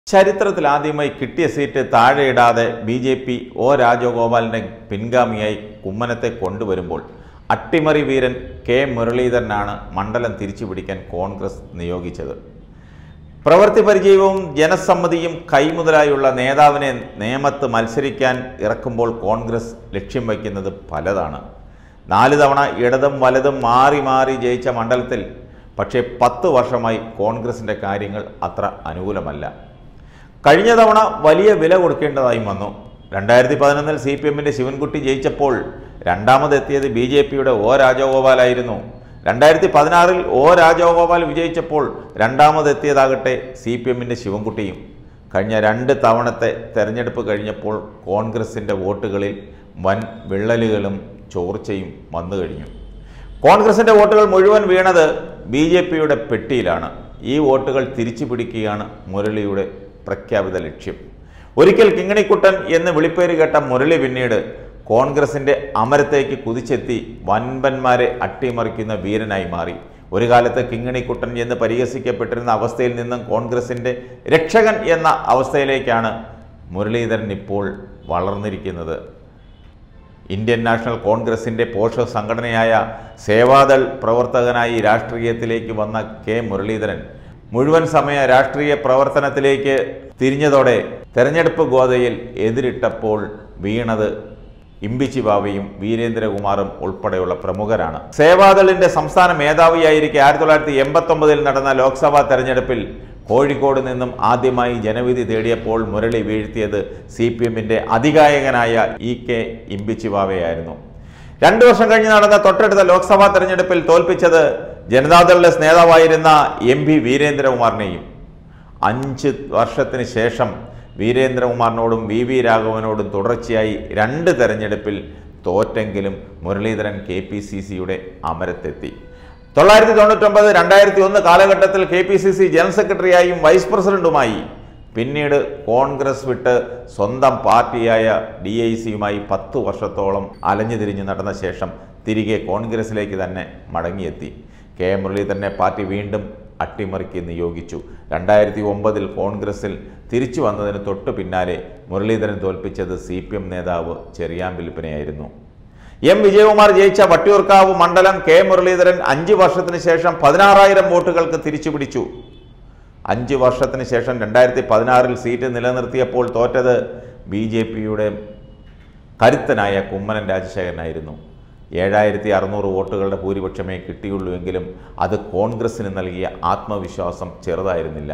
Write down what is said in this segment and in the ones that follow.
ചരിത്രത്തിൽ ആദ്യമായി കിട്ടിയ സീറ്റ് താഴെയിടാതെ ബി ജെ പി ഒ രാജഗോപാലിന്റെ പിൻഗാമിയായി കുമ്മനത്തെ കൊണ്ടുവരുമ്പോൾ അട്ടിമറി വീരൻ കെ മുരളീധരനാണ് മണ്ഡലം തിരിച്ചുപിടിക്കാൻ കോൺഗ്രസ് നിയോഗിച്ചത് പ്രവൃത്തി പരിചയവും ജനസമ്മതിയും കൈമുതലായുള്ള നേതാവിനെ നേമത്ത് മത്സരിക്കാൻ ഇറക്കുമ്പോൾ കോൺഗ്രസ് ലക്ഷ്യം വയ്ക്കുന്നത് പലതാണ് നാല് തവണ ഇടതും വലതും മാറി മാറി ജയിച്ച മണ്ഡലത്തിൽ പക്ഷേ പത്ത് വർഷമായി കോൺഗ്രസിൻ്റെ കാര്യങ്ങൾ അത്ര അനുകൂലമല്ല കഴിഞ്ഞ തവണ വലിയ വില കൊടുക്കേണ്ടതായും വന്നു രണ്ടായിരത്തി പതിനൊന്നിൽ സി പി എമ്മിൻ്റെ ശിവൻകുട്ടി ജയിച്ചപ്പോൾ രണ്ടാമതെത്തിയത് ബി ജെ പിയുടെ ഒ രാജഗോപാലായിരുന്നു രണ്ടായിരത്തി പതിനാറിൽ ഒ രാജഗോപാൽ വിജയിച്ചപ്പോൾ രണ്ടാമതെത്തിയതാകട്ടെ സി പി എമ്മിൻ്റെ ശിവൻകുട്ടിയും കഴിഞ്ഞ രണ്ട് തവണത്തെ തെരഞ്ഞെടുപ്പ് കഴിഞ്ഞപ്പോൾ കോൺഗ്രസിൻ്റെ വോട്ടുകളിൽ വൻ വിള്ളലുകളും ചോർച്ചയും വന്നു കഴിഞ്ഞു കോൺഗ്രസിൻ്റെ വോട്ടുകൾ മുഴുവൻ വീണത് ബി ജെ പിയുടെ പെട്ടിയിലാണ് ഈ വോട്ടുകൾ തിരിച്ചു പിടിക്കുകയാണ് മുരളിയുടെ പ്രഖ്യാപിത ലക്ഷ്യം ഒരിക്കൽ കിങ്ങിണിക്കുട്ടൻ എന്ന് വിളിപ്പേര് കേട്ട മുരളി പിന്നീട് കോൺഗ്രസിൻ്റെ അമരത്തേക്ക് കുതിച്ചെത്തി വൻപന്മാരെ അട്ടിമറിക്കുന്ന വീരനായി മാറി ഒരു കാലത്ത് കിങ്ങിണിക്കുട്ടൻ എന്ന് പരിഹസിക്കപ്പെട്ടിരുന്ന അവസ്ഥയിൽ നിന്നും കോൺഗ്രസിൻ്റെ രക്ഷകൻ എന്ന അവസ്ഥയിലേക്കാണ് മുരളീധരൻ ഇപ്പോൾ വളർന്നിരിക്കുന്നത് ഇന്ത്യൻ നാഷണൽ കോൺഗ്രസിൻ്റെ പോഷക സംഘടനയായ സേവാദൾ പ്രവർത്തകനായി രാഷ്ട്രീയത്തിലേക്ക് വന്ന കെ മുരളീധരൻ മുഴുവൻ സമയ രാഷ്ട്രീയ പ്രവർത്തനത്തിലേക്ക് തിരിഞ്ഞതോടെ തെരഞ്ഞെടുപ്പ് ഗോതയിൽ എതിരിട്ടപ്പോൾ വീണത് ഇമ്പിച്ചി ബാബയും വീരേന്ദ്രകുമാറും ഉൾപ്പെടെയുള്ള പ്രമുഖരാണ് സേവാദളിന്റെ സംസ്ഥാന മേധാവിയായിരിക്കെ ആയിരത്തി തൊള്ളായിരത്തി എൺപത്തൊമ്പതിൽ നടന്ന ലോക്സഭാ തെരഞ്ഞെടുപ്പിൽ കോഴിക്കോട് നിന്നും ആദ്യമായി ജനവിധി തേടിയപ്പോൾ മുരളി വീഴ്ത്തിയത് സി പി എമ്മിൻ്റെ അധികായകനായ ഇ കെ ഇമ്പിച്ചിവാവയായിരുന്നു രണ്ടു വർഷം കഴിഞ്ഞ് നടന്ന തൊട്ടടുത്ത ലോക്സഭാ തെരഞ്ഞെടുപ്പിൽ തോൽപ്പിച്ചത് ജനതാദളിലെ നേതാവായിരുന്ന എം പി വീരേന്ദ്രകുമാറിനെയും അഞ്ച് വർഷത്തിന് ശേഷം വീരേന്ദ്രകുമാറിനോടും വി വി രാഘവനോടും തുടർച്ചയായി രണ്ട് തെരഞ്ഞെടുപ്പിൽ തോറ്റെങ്കിലും മുരളീധരൻ കെ പി സി സിയുടെ അമരത്തെത്തി തൊള്ളായിരത്തി തൊണ്ണൂറ്റൊമ്പത് രണ്ടായിരത്തി ഒന്ന് കാലഘട്ടത്തിൽ K P C C general സെക്രട്ടറിയായും വൈസ് പ്രസിഡന്റുമായി പിന്നീട് കോൺഗ്രസ് വിട്ട് സ്വന്തം പാർട്ടിയായ ഡി ഐ സിയുമായി പത്തു വർഷത്തോളം അലഞ്ഞു തിരിഞ്ഞ് നടന്ന ശേഷം തിരികെ കോൺഗ്രസിലേക്ക് തന്നെ മടങ്ങിയെത്തി കെ മുരളീധരനെ പാർട്ടി വീണ്ടും അട്ടിമറിക്ക് നിയോഗിച്ചു രണ്ടായിരത്തി ഒമ്പതിൽ കോൺഗ്രസിൽ തിരിച്ചു വന്നതിന് തൊട്ടു പിന്നാലെ മുരളീധരൻ തോൽപ്പിച്ചത് സി പി എം നേതാവ് ചെറിയാമ്പിലിപ്പനെയായിരുന്നു എം വിജയകുമാർ ജയിച്ച വട്ടിയൂർക്കാവ് മണ്ഡലം കെ മുരളീധരൻ അഞ്ച് വർഷത്തിന് ശേഷം പതിനാറായിരം വോട്ടുകൾക്ക് തിരിച്ചുപിടിച്ചു അഞ്ച് വർഷത്തിന് ശേഷം രണ്ടായിരത്തി പതിനാറിൽ സീറ്റ് നിലനിർത്തിയപ്പോൾ തോറ്റത് ബി ജെ പിയുടെ കരുത്തനായ കുമ്മനം രാജശേഖരനായിരുന്നു ഏഴായിരത്തി അറുന്നൂറ് വോട്ടുകളുടെ ഭൂരിപക്ഷമേ കിട്ടിയുള്ളൂ എങ്കിലും അത് കോൺഗ്രസിന് നൽകിയ ആത്മവിശ്വാസം ചെറുതായിരുന്നില്ല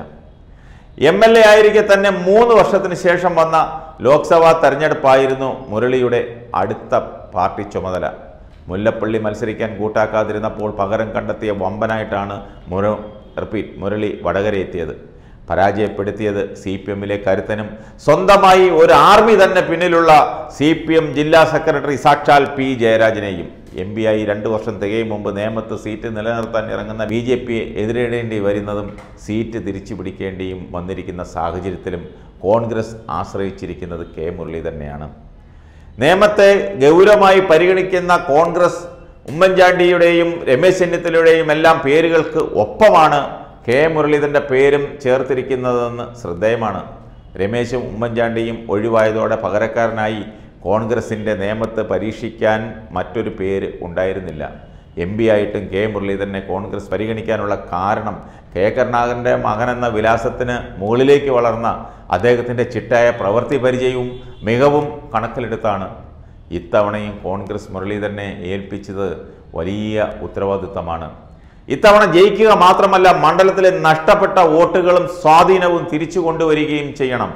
എം എൽ എ ആയിരിക്കെ തന്നെ മൂന്ന് വർഷത്തിന് ശേഷം വന്ന ലോക്സഭാ തെരഞ്ഞെടുപ്പായിരുന്നു മുരളിയുടെ അടുത്ത പാർട്ടി ചുമതല മുല്ലപ്പള്ളി മത്സരിക്കാൻ കൂട്ടാക്കാതിരുന്നപ്പോൾ പകരം കണ്ടെത്തിയ വമ്പനായിട്ടാണ് മുര റിപ്പീറ്റ് മുരളി വടകര എത്തിയത് പരാജയപ്പെടുത്തിയത് സി പി എമ്മിലെ കരുത്തനും സ്വന്തമായി ഒരു ആർമി തന്നെ പിന്നിലുള്ള സി പി എം ജില്ലാ സെക്രട്ടറി സാക്ഷാൽ പി ജയരാജനെയും എം പി ആയി രണ്ട് വർഷം തികയും മുമ്പ് നേമത്ത് സീറ്റ് നിലനിർത്താൻ ഇറങ്ങുന്ന ബി ജെ പിയെ എതിരിടേണ്ടി വരുന്നതും സീറ്റ് തിരിച്ചു പിടിക്കേണ്ടിയും വന്നിരിക്കുന്ന സാഹചര്യത്തിലും കോൺഗ്രസ് ആശ്രയിച്ചിരിക്കുന്നത് കെ മുരളി തന്നെയാണ് നേമത്തെ ഗൗരവമായി പരിഗണിക്കുന്ന കോൺഗ്രസ് ഉമ്മൻചാണ്ടിയുടെയും രമേശ് ചെന്നിത്തലയുടെയും എല്ലാം പേരുകൾക്ക് ഒപ്പമാണ് കെ മുരളീധരൻ്റെ പേരും ചേർത്തിരിക്കുന്നതെന്ന് ശ്രദ്ധേയമാണ് രമേശും ഉമ്മൻചാണ്ടിയും ഒഴിവായതോടെ പകരക്കാരനായി കോൺഗ്രസിൻ്റെ നിയമത്ത് പരീക്ഷിക്കാൻ മറ്റൊരു പേര് ഉണ്ടായിരുന്നില്ല എം പി ആയിട്ടും കെ മുരളീധരനെ കോൺഗ്രസ് പരിഗണിക്കാനുള്ള കാരണം കെ കരുണാകരൻ്റെ മകനെന്ന വിലാസത്തിന് മുകളിലേക്ക് വളർന്ന അദ്ദേഹത്തിൻ്റെ ചിട്ടായ പ്രവൃത്തി പരിചയവും മികവും കണക്കിലെടുത്താണ് ഇത്തവണയും കോൺഗ്രസ് മുരളീധരനെ ഏൽപ്പിച്ചത് വലിയ ഉത്തരവാദിത്തമാണ് ഇത്തവണ ജയിക്കുക മാത്രമല്ല മണ്ഡലത്തിലെ നഷ്ടപ്പെട്ട വോട്ടുകളും സ്വാധീനവും തിരിച്ചു കൊണ്ടുവരികയും ചെയ്യണം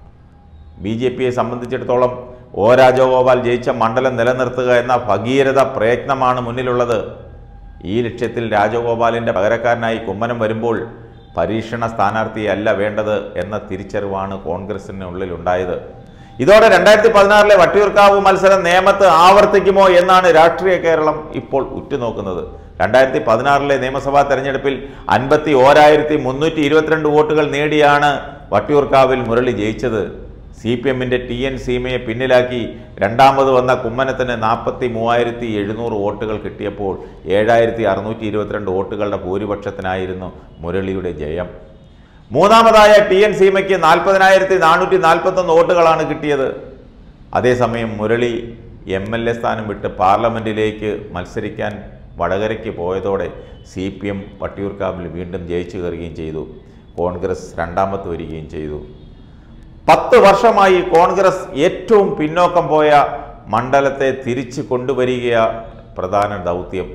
ബി ജെ പിയെ സംബന്ധിച്ചിടത്തോളം ഒ രാജഗോപാൽ ജയിച്ച മണ്ഡലം നിലനിർത്തുക എന്ന ഭഗീരഥ പ്രയത്നമാണ് മുന്നിലുള്ളത് ഈ ലക്ഷ്യത്തിൽ രാജഗോപാലിൻ്റെ പകരക്കാരനായി കുമ്മനം വരുമ്പോൾ പരീക്ഷണ സ്ഥാനാർത്ഥിയല്ല വേണ്ടത് എന്ന തിരിച്ചറിവാണ് കോൺഗ്രസിനുള്ളിൽ ഉണ്ടായത് ഇതോടെ രണ്ടായിരത്തി പതിനാറിലെ വട്ടിയൂർക്കാവ് മത്സരം നിയമത്ത് ആവർത്തിക്കുമോ എന്നാണ് രാഷ്ട്രീയ കേരളം ഇപ്പോൾ ഉറ്റുനോക്കുന്നത് രണ്ടായിരത്തി പതിനാറിലെ നിയമസഭാ തെരഞ്ഞെടുപ്പിൽ അൻപത്തി ഓരായിരത്തി മുന്നൂറ്റി ഇരുപത്തിരണ്ട് വോട്ടുകൾ നേടിയാണ് വട്ടിയൂർക്കാവിൽ മുരളി ജയിച്ചത് സി പി എമ്മിൻ്റെ ടി എൻ സീമയെ പിന്നിലാക്കി രണ്ടാമത് വന്ന കുമ്മനത്തിന് നാൽപ്പത്തി മൂവായിരത്തി എഴുന്നൂറ് വോട്ടുകൾ കിട്ടിയപ്പോൾ ഏഴായിരത്തി അറുന്നൂറ്റി ഇരുപത്തിരണ്ട് വോട്ടുകളുടെ ഭൂരിപക്ഷത്തിനായിരുന്നു മുരളിയുടെ ജയം മൂന്നാമതായ ടി എൻ സീമയ്ക്ക് നാൽപ്പതിനായിരത്തി നാനൂറ്റി നാൽപ്പത്തൊന്ന് വോട്ടുകളാണ് കിട്ടിയത് അതേസമയം മുരളി എം എൽ എ സ്ഥാനം വിട്ട് പാർലമെന്റിലേക്ക് മത്സരിക്കാൻ വടകരയ്ക്ക് പോയതോടെ സി പി എം വട്ടിയൂർക്കാവിൽ വീണ്ടും ജയിച്ചു കയറുകയും ചെയ്തു കോൺഗ്രസ് രണ്ടാമത് വരികയും ചെയ്തു പത്ത് വർഷമായി കോൺഗ്രസ് ഏറ്റവും പിന്നോക്കം പോയ മണ്ഡലത്തെ തിരിച്ചു കൊണ്ടുവരിക പ്രധാന ദൗത്യം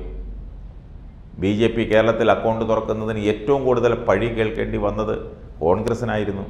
ബി ജെ പി കേരളത്തിൽ അക്കൗണ്ട് തുറക്കുന്നതിന് ഏറ്റവും കൂടുതൽ പഴി കേൾക്കേണ്ടി വന്നത് കോൺഗ്രസിനായിരുന്നു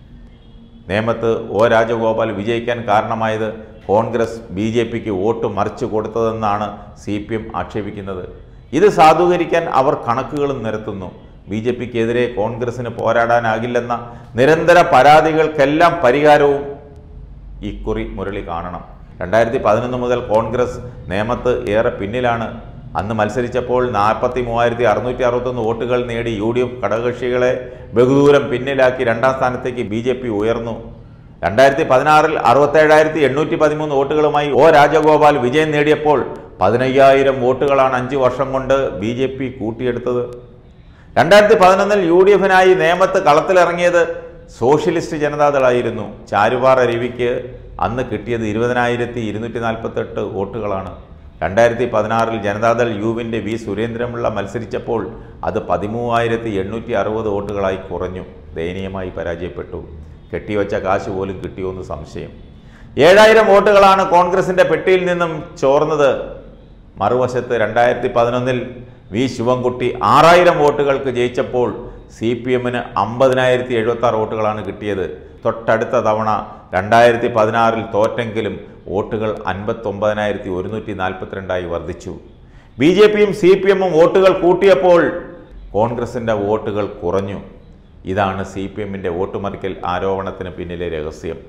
നേമത്ത് ഒ രാജഗോപാൽ വിജയിക്കാൻ കാരണമായത് കോൺഗ്രസ് ബി ജെ പിക്ക് വോട്ട് മറിച്ചു കൊടുത്തതെന്നാണ് സി പി എം ആക്ഷേപിക്കുന്നത് ഇത് സാധൂകരിക്കാൻ അവർ കണക്കുകളും നിരത്തുന്നു ബി ജെ പിക്കെതിരെ കോൺഗ്രസിന് പോരാടാനാകില്ലെന്ന നിരന്തര പരാതികൾക്കെല്ലാം പരിഹാരവും ഇക്കുറി മുരളി കാണണം രണ്ടായിരത്തി പതിനൊന്ന് മുതൽ കോൺഗ്രസ് നേമത്ത് ഏറെ പിന്നിലാണ് അന്ന് മത്സരിച്ചപ്പോൾ നാൽപ്പത്തി മൂവായിരത്തി അറുന്നൂറ്റി അറുപത്തൊന്ന് വോട്ടുകൾ നേടി യു ഡി എഫ് ഘടകകക്ഷികളെ ബഹുദൂരം പിന്നിലാക്കി രണ്ടാം സ്ഥാനത്തേക്ക് ബി ജെ പി ഉയർന്നു രണ്ടായിരത്തി പതിനാറിൽ അറുപത്തേഴായിരത്തി എണ്ണൂറ്റി പതിമൂന്ന് വോട്ടുകളുമായി ഒ രാജഗോപാൽ വിജയം നേടിയപ്പോൾ പതിനയ്യായിരം വോട്ടുകളാണ് അഞ്ച് വർഷം കൊണ്ട് ബി ജെ പി കൂട്ടിയെടുത്തത് രണ്ടായിരത്തി പതിനൊന്നിൽ യു ഡി എഫിനായി നേമത്ത് കളത്തിലിറങ്ങിയത് സോഷ്യലിസ്റ്റ് ജനതാദളായിരുന്നു ചാരുവാറ രവിക്ക് അന്ന് കിട്ടിയത് ഇരുപതിനായിരത്തി ഇരുന്നൂറ്റി നാൽപ്പത്തെട്ട് വോട്ടുകളാണ് രണ്ടായിരത്തി പതിനാറിൽ ജനതാദൾ യുവിൻ്റെ വി സുരേന്ദ്രപിള്ള മത്സരിച്ചപ്പോൾ അത് പതിമൂവായിരത്തി എണ്ണൂറ്റി അറുപത് വോട്ടുകളായി കുറഞ്ഞു ദയനീയമായി പരാജയപ്പെട്ടു കെട്ടിവച്ച കാശ് പോലും കിട്ടിയോന്ന് സംശയം ഏഴായിരം വോട്ടുകളാണ് കോൺഗ്രസിൻ്റെ പെട്ടിയിൽ നിന്നും ചോർന്നത് മറുവശത്ത് രണ്ടായിരത്തി പതിനൊന്നിൽ വി ശിവൻകുട്ടി ആറായിരം വോട്ടുകൾക്ക് ജയിച്ചപ്പോൾ സി പി എമ്മിന് അമ്പതിനായിരത്തി എഴുപത്തി ആറ് വോട്ടുകളാണ് കിട്ടിയത് തൊട്ടടുത്ത തവണ രണ്ടായിരത്തി പതിനാറിൽ തോറ്റെങ്കിലും വോട്ടുകൾ അൻപത്തൊമ്പതിനായിരത്തി ഒരുന്നൂറ്റി നാൽപ്പത്തിരണ്ടായി വർദ്ധിച്ചു ബി ജെ പിയും സി പി എമ്മും വോട്ടുകൾ കൂട്ടിയപ്പോൾ കോൺഗ്രസിൻ്റെ വോട്ടുകൾ കുറഞ്ഞു ഇതാണ് സി പി എമ്മിൻ്റെ വോട്ടുമറിക്കൽ ആരോപണത്തിന് പിന്നിലെ രഹസ്യം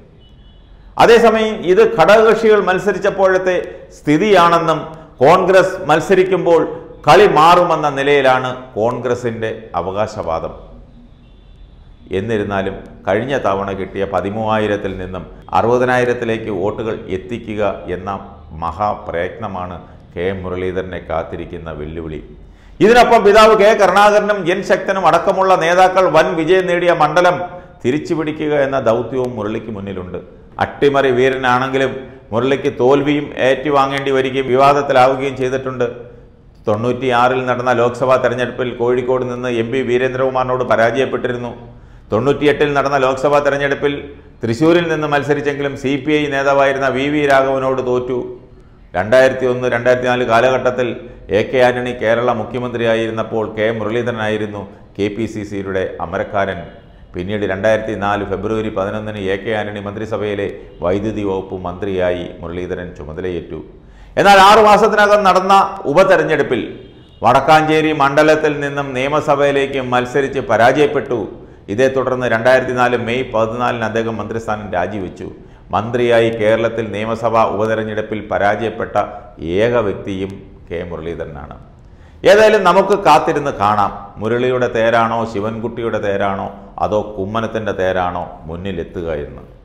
അതേസമയം ഇത് ഘടകകക്ഷികൾ മത്സരിച്ചപ്പോഴത്തെ സ്ഥിതിയാണെന്നും കോൺഗ്രസ് മത്സരിക്കുമ്പോൾ കളി മാറുമെന്ന നിലയിലാണ് കോൺഗ്രസിൻ്റെ അവകാശവാദം എന്നിരുന്നാലും കഴിഞ്ഞ തവണ കിട്ടിയ പതിമൂവായിരത്തിൽ നിന്നും അറുപതിനായിരത്തിലേക്ക് വോട്ടുകൾ എത്തിക്കുക എന്ന മഹാപ്രയത്നമാണ് കെ മുരളീധരനെ കാത്തിരിക്കുന്ന വെല്ലുവിളി ഇതിനൊപ്പം പിതാവ് കെ കരുണാകരനും എൻ ശക്തനും അടക്കമുള്ള നേതാക്കൾ വൻ വിജയം നേടിയ മണ്ഡലം തിരിച്ചുപിടിക്കുക എന്ന ദൗത്യവും മുരളിക്ക് മുന്നിലുണ്ട് അട്ടിമറി വീരനാണെങ്കിലും മുരളിക്ക് തോൽവിയും ഏറ്റുവാങ്ങേണ്ടി വരികയും വിവാദത്തിലാവുകയും ചെയ്തിട്ടുണ്ട് തൊണ്ണൂറ്റിയാറിൽ നടന്ന ലോക്സഭാ തെരഞ്ഞെടുപ്പിൽ കോഴിക്കോട് നിന്ന് എം പി വീരേന്ദ്രകുമാറിനോട് പരാജയപ്പെട്ടിരുന്നു തൊണ്ണൂറ്റിയെട്ടിൽ നടന്ന ലോക്സഭാ തെരഞ്ഞെടുപ്പിൽ തൃശൂരിൽ നിന്ന് മത്സരിച്ചെങ്കിലും സി പി ഐ നേതാവായിരുന്ന വി വി രാഘവനോട് തോറ്റു രണ്ടായിരത്തി ഒന്ന് രണ്ടായിരത്തി നാല് കാലഘട്ടത്തിൽ എ കെ ആന്റണി കേരള മുഖ്യമന്ത്രിയായിരുന്നപ്പോൾ കെ മുരളീധരനായിരുന്നു കെ പി സി സിയുടെ അമരക്കാരൻ പിന്നീട് രണ്ടായിരത്തി നാല് ഫെബ്രുവരി പതിനൊന്നിന് എ കെ ആന്റണി മന്ത്രിസഭയിലെ വൈദ്യുതി വകുപ്പ് മന്ത്രിയായി മുരളീധരൻ ചുമതലയേറ്റു എന്നാൽ ആറു മാസത്തിനകം നടന്ന ഉപതെരഞ്ഞെടുപ്പിൽ വടക്കാഞ്ചേരി മണ്ഡലത്തിൽ നിന്നും നിയമസഭയിലേക്ക് മത്സരിച്ച് പരാജയപ്പെട്ടു ഇതേ തുടർന്ന് രണ്ടായിരത്തി നാല് മെയ് പതിനാലിന് അദ്ദേഹം മന്ത്രിസ്ഥാനം രാജിവെച്ചു മന്ത്രിയായി കേരളത്തിൽ നിയമസഭാ ഉപതെരഞ്ഞെടുപ്പിൽ പരാജയപ്പെട്ട ഏക വ്യക്തിയും കെ മുരളീധരനാണ് ഏതായാലും നമുക്ക് കാത്തിരുന്ന് കാണാം മുരളിയുടെ തേരാണോ ശിവൻകുട്ടിയുടെ തേരാണോ അതോ കുമ്മനത്തിൻ്റെ തേരാണോ മുന്നിലെത്തുക എന്ന്